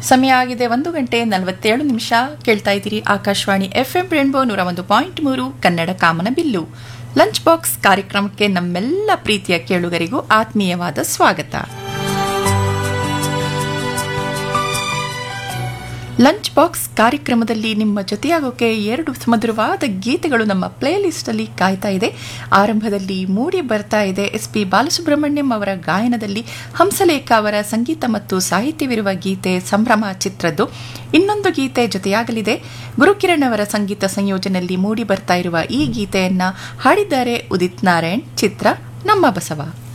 ಸಮಯ ಆಗಿದೆ ಒಂದು ಗಂಟೆ ನಲವತ್ತೇಳು ನಿಮಿಷ ಕೇಳ್ತಾ ಇದ್ದೀರಿ ಆಕಾಶವಾಣಿ ಎಫ್ ಎಂ ರೇನ್ಬೋ ನೂರ ಒಂದು ಪಾಯಿಂಟ್ ಮೂರು ಕನ್ನಡ ಕಾಮನ ಬಿಲ್ಲು ಲಂಚ್ ಬಾಕ್ಸ್ ಕಾರ್ಯಕ್ರಮಕ್ಕೆ ನಮ್ಮೆಲ್ಲ ಪ್ರೀತಿಯ ಕೇಳುಗರಿಗೂ ಆತ್ಮೀಯವಾದ ಸ್ವಾಗತ ಲಂಚ್ ಬಾಕ್ಸ್ ಕಾರ್ಯಕ್ರಮದಲ್ಲಿ ನಿಮ್ಮ ಜೊತೆಯಾಗೋಕೆ ಎರಡು ಸುಮಧುರವಾದ ಗೀತೆಗಳು ನಮ್ಮ ಪ್ಲೇ ಲಿಸ್ಟಲ್ಲಿ ಕಾಯ್ತಾ ಇದೆ ಆರಂಭದಲ್ಲಿ ಮೂಡಿ ಬರ್ತಾ ಇದೆ ಎಸ್ ಪಿ ಬಾಲಸುಬ್ರಹ್ಮಣ್ಯಂ ಅವರ ಗಾಯನದಲ್ಲಿ ಹಂಸಲೇಖ ಅವರ ಸಂಗೀತ ಮತ್ತು ಸಾಹಿತ್ಯವಿರುವ ಗೀತೆ ಸಂಭ್ರಮ ಚಿತ್ರದ್ದು ಇನ್ನೊಂದು ಗೀತೆ ಜೊತೆಯಾಗಲಿದೆ ಗುರುಕಿರಣ್ ಅವರ ಸಂಗೀತ ಸಂಯೋಜನೆಯಲ್ಲಿ ಮೂಡಿ ಬರ್ತಾ ಇರುವ ಈ ಗೀತೆಯನ್ನ ಹಾಡಿದ್ದಾರೆ ಉದಿತ್ ನಾರಾಯಣ್ ಚಿತ್ರ ನಮ್ಮ ಬಸವ